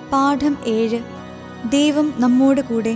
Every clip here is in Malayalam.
പാഠം ഏഴ് ദൈവം നമ്മോട് കൂടെ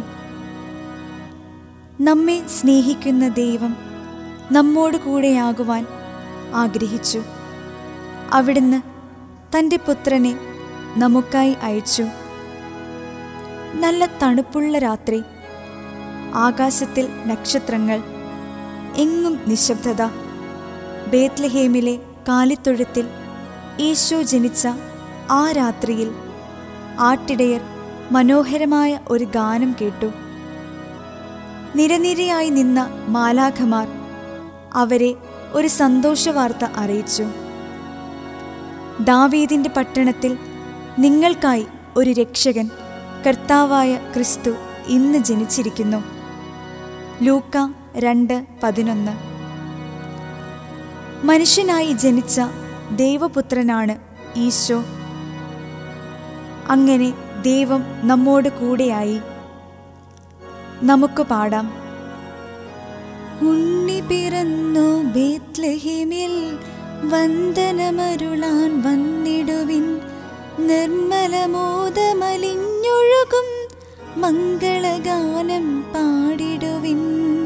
നമ്മെ സ്നേഹിക്കുന്ന ദൈവം നമ്മോട് കൂടെയാകുവാൻ ആഗ്രഹിച്ചു അവിടുന്ന് തൻ്റെ പുത്രനെ നമുക്കായി അയച്ചു നല്ല തണുപ്പുള്ള രാത്രി ആകാശത്തിൽ നക്ഷത്രങ്ങൾ എങ്ങും നിശബ്ദത ബേത്ലഹേമിലെ കാലിത്തൊഴുത്തിൽ ഈശോ ജനിച്ച ആ രാത്രിയിൽ ആട്ടിടയർ മനോഹരമായ ഒരു ഗാനം കേട്ടു നിരനിരയായി നിന്ന മാലാഖമാർ അവരെ ഒരു സന്തോഷവാർത്ത അറിയിച്ചു ദാവീദിന്റെ പട്ടണത്തിൽ നിങ്ങൾക്കായി ഒരു രക്ഷകൻ കർത്താവായ ക്രിസ്തു ഇന്ന് ജനിച്ചിരിക്കുന്നു ലൂക്ക രണ്ട് പതിനൊന്ന് മനുഷ്യനായി ജനിച്ച ദൈവപുത്രനാണ് ഈശോ അങ്ങനെ ദൈവം നമ്മോട് കൂടെയായി നമുക്ക് പാടാം ഉണ്ണി പിറന്നു ബേത്ലഹിമിൽ വന്ദനമരുളാൻ വന്നിടുവിൻ നിർമ്മലമോദമലിഞ്ഞൊഴുകും മംഗളഗാനം പാടിടുവിൻ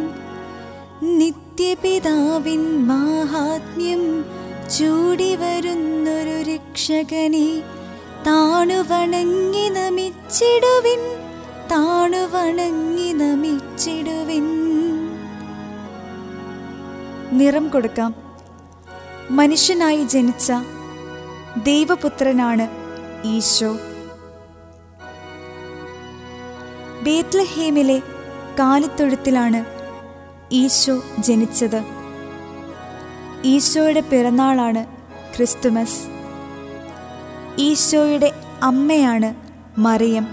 നിത്യപിതാവിൻ മാഹാത്മ്യം ചൂടി വരുന്നൊരു രക്ഷകനെ താണുവണങ്ങി നമിച്ചിടുവിൻ താണുവണങ്ങി നമിച്ചിടുവിൻ നിറം കൊടുക്കാം മനുഷ്യനായി ജനിച്ച ദൈവപുത്രനാണ് ഈശോ ബേത്ലഹേമിലെ കാലിത്തൊഴുത്തിലാണ് ഈശോ ജനിച്ചത് ഈശോയുടെ പിറന്നാളാണ് ക്രിസ്തുമസ് ഈശോയുടെ അമ്മയാണ് മറിയം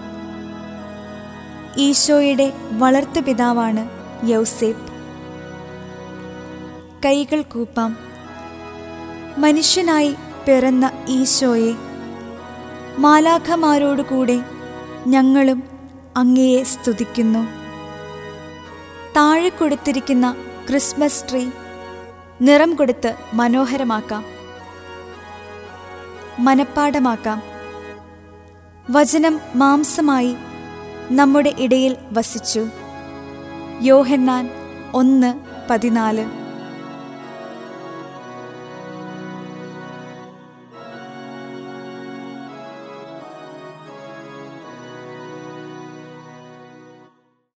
ഈശോയുടെ വളർത്തുപിതാവാണ് യൗസേപ്പ് കൈകൾ കൂപ്പാം മനുഷ്യനായി പിറന്ന ഈശോയെ മാലാഖമാരോടുകൂടെ ഞങ്ങളും അങ്ങയെ സ്തുതിക്കുന്നു താഴെ കൊടുത്തിരിക്കുന്ന ക്രിസ്മസ് ട്രീ നിറം കൊടുത്ത് മനോഹരമാക്കാം മനപ്പാടമാക്കാം വചനം മാംസമായി നമ്മുടെ ഇടയിൽ വസിച്ചു യോഹന്നാൻ ഒന്ന് പതിനാല്